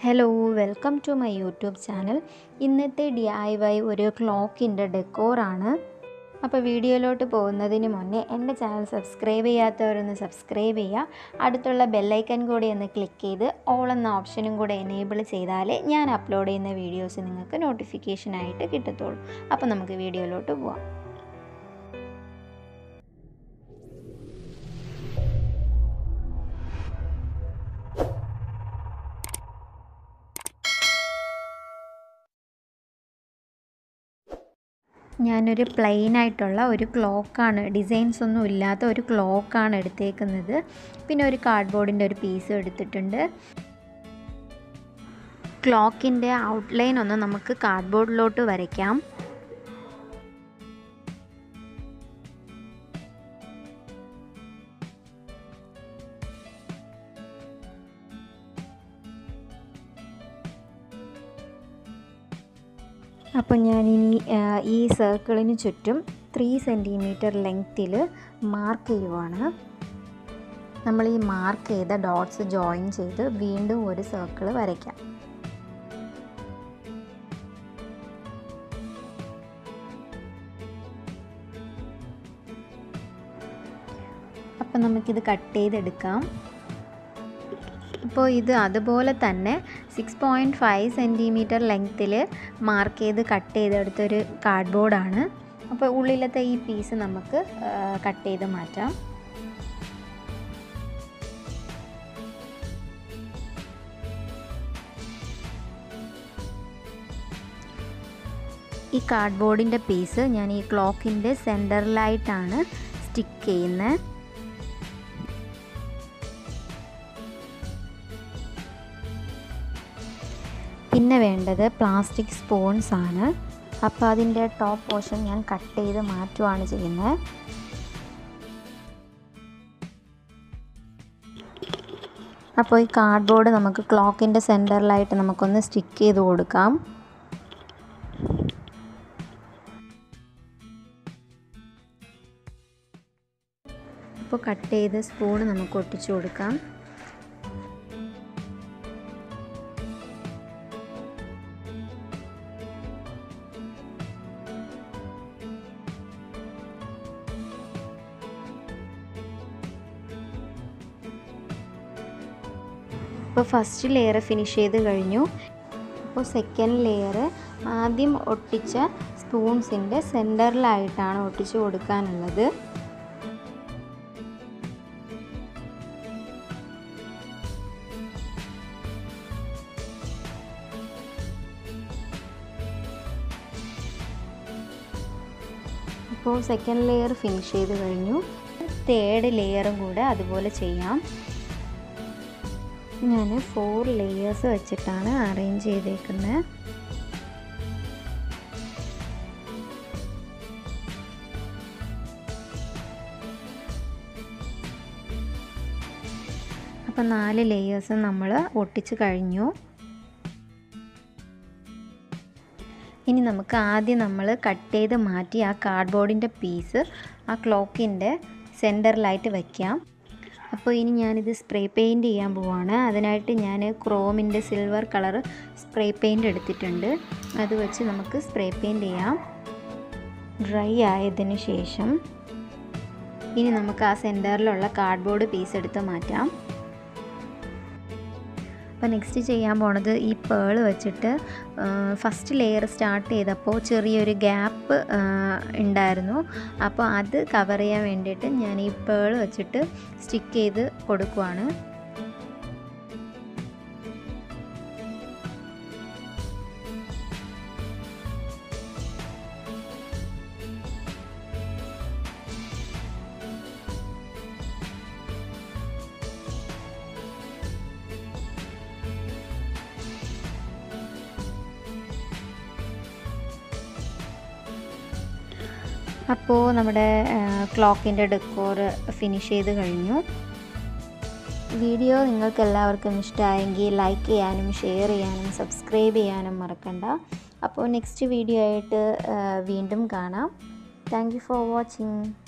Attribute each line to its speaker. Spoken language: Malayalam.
Speaker 1: hello welcome to my YouTube channel ഇന്നത്തെ ഡി ഐ വൈ ഒരു ക്ലോക്കിൻ്റെ ഡെക്കോറാണ് അപ്പോൾ വീഡിയോയിലോട്ട് പോകുന്നതിന് മുന്നേ എൻ്റെ ചാനൽ സബ്സ്ക്രൈബ് ചെയ്യാത്തവരൊന്ന് സബ്സ്ക്രൈബ് ചെയ്യുക അടുത്തുള്ള ബെല്ലൈക്കൺ കൂടി ഒന്ന് ക്ലിക്ക് ചെയ്ത് ഓൾ എന്ന ഓപ്ഷനും കൂടെ എനേബിൾ ചെയ്താലേ ഞാൻ അപ്ലോഡ് ചെയ്യുന്ന വീഡിയോസ് നിങ്ങൾക്ക് നോട്ടിഫിക്കേഷനായിട്ട് കിട്ടത്തുള്ളൂ അപ്പോൾ നമുക്ക് വീഡിയോയിലോട്ട് പോവാം ഞാനൊരു പ്ലെയിൻ ആയിട്ടുള്ള ഒരു ക്ലോക്കാണ് ഡിസൈൻസ് ഒന്നും ഇല്ലാത്ത ഒരു ക്ലോക്കാണ് എടുത്തേക്കുന്നത് പിന്നെ ഒരു കാർഡ്ബോർഡിൻ്റെ ഒരു പീസും എടുത്തിട്ടുണ്ട് ക്ലോക്കിൻ്റെ ഔട്ട്ലൈൻ ഒന്ന് നമുക്ക് കാർഡ്ബോർഡിലോട്ട് വരയ്ക്കാം അപ്പോൾ ഞാനിനി ഈ സർക്കിളിന് ചുറ്റും ത്രീ സെൻറ്റിമീറ്റർ ലെങ്ത്തിൽ മാർക്ക് ചെയ്യുവാണ് നമ്മൾ ഈ മാർക്ക് ചെയ്ത ഡോട്ട്സ് ജോയിൻ ചെയ്ത് വീണ്ടും ഒരു സർക്കിൾ വരയ്ക്കാം അപ്പം നമുക്കിത് കട്ട് ചെയ്തെടുക്കാം ഇപ്പോൾ ഇത് അതുപോലെ തന്നെ സിക്സ് പോയിൻറ്റ് ഫൈവ് സെൻറ്റിമീറ്റർ ലെങ്ത്തിൽ മാർക്ക് ചെയ്ത് കട്ട് ചെയ്തെടുത്തൊരു കാർഡ്ബോർഡാണ് അപ്പോൾ ഉള്ളിലത്തെ ഈ പീസ് നമുക്ക് കട്ട് ചെയ്ത് മാറ്റാം ഈ കാർഡ്ബോർഡിൻ്റെ പീസ് ഞാൻ ഈ ക്ലോക്കിൻ്റെ സെൻറ്ററിലായിട്ടാണ് സ്റ്റിക്ക് ചെയ്യുന്നത് പിന്നെ വേണ്ടത് പ്ലാസ്റ്റിക് സ്പൂൺസ് ആണ് അപ്പോൾ അതിൻ്റെ ടോപ്പ് പോർഷൻ ഞാൻ കട്ട് ചെയ്ത് മാറ്റുകയാണ് ചെയ്യുന്നത് അപ്പോൾ ഈ കാർഡ്ബോർഡ് നമുക്ക് ക്ലോക്കിൻ്റെ സെൻറ്ററിലായിട്ട് നമുക്കൊന്ന് സ്റ്റിക്ക് ചെയ്ത് കൊടുക്കാം അപ്പോൾ കട്ട് ചെയ്ത് സ്പൂണ് നമുക്ക് ഒട്ടിച്ചു കൊടുക്കാം ഇപ്പോൾ ഫസ്റ്റ് ലെയർ ഫിനിഷ് ചെയ്ത് കഴിഞ്ഞു അപ്പോൾ സെക്കൻഡ് ലെയർ ആദ്യം ഒട്ടിച്ച സ്പൂൺസിൻ്റെ സെൻറ്ററിലായിട്ടാണ് ഒട്ടിച്ച് കൊടുക്കാനുള്ളത് ഇപ്പോൾ സെക്കൻഡ് ലെയർ ഫിനിഷ് ചെയ്ത് കഴിഞ്ഞു തേർഡ് ലെയറും കൂടെ അതുപോലെ ചെയ്യാം ഞാൻ ഫോർ ലെയേഴ്സ് വെച്ചിട്ടാണ് അറേഞ്ച് ചെയ്തേക്കുന്നത് അപ്പം നാല് ലെയേഴ്സ് നമ്മൾ ഒട്ടിച്ച് കഴിഞ്ഞു ഇനി നമുക്ക് ആദ്യം നമ്മൾ കട്ട് ചെയ്ത് മാറ്റി ആ കാർഡ്ബോർഡിൻ്റെ പീസ് ആ ക്ലോക്കിൻ്റെ സെൻറ്ററിലായിട്ട് വയ്ക്കാം അപ്പോൾ ഇനി ഞാനിത് സ്പ്രേ പെയിൻറ്റ് ചെയ്യാൻ പോവാണ് അതിനായിട്ട് ഞാൻ ക്രോമിൻ്റെ സിൽവർ കളർ സ്പ്രേ പെയിൻറ്റ് എടുത്തിട്ടുണ്ട് അത് വെച്ച് നമുക്ക് സ്പ്രേ പെയിൻറ്റ് ചെയ്യാം ഡ്രൈ ആയതിന് ശേഷം ഇനി നമുക്ക് ആ സെൻറ്ററിലുള്ള കാർഡ്ബോർഡ് പീസ് എടുത്ത് മാറ്റാം അപ്പോൾ നെക്സ്റ്റ് ചെയ്യാൻ പോണത് ഈ പേൾ വെച്ചിട്ട് ഫസ്റ്റ് ലെയർ സ്റ്റാർട്ട് ചെയ്തപ്പോൾ ചെറിയൊരു ഗ്യാപ്പ് ഉണ്ടായിരുന്നു അപ്പോൾ അത് കവർ ചെയ്യാൻ വേണ്ടിയിട്ട് ഞാൻ ഈ പേൾ വെച്ചിട്ട് സ്റ്റിക്ക് ചെയ്ത് കൊടുക്കുവാണ് അപ്പോൾ നമ്മുടെ ക്ലോക്കിൻ്റെ ഡെക്കോർ ഫിനിഷ് ചെയ്ത് കഴിഞ്ഞു വീഡിയോ നിങ്ങൾക്ക് എല്ലാവർക്കും ഇഷ്ടമായെങ്കിൽ ലൈക്ക് ചെയ്യാനും ഷെയർ ചെയ്യാനും സബ്സ്ക്രൈബ് ചെയ്യാനും മറക്കണ്ട അപ്പോൾ നെക്സ്റ്റ് വീഡിയോ ആയിട്ട് വീണ്ടും കാണാം താങ്ക് യു ഫോർ വാച്ചിങ്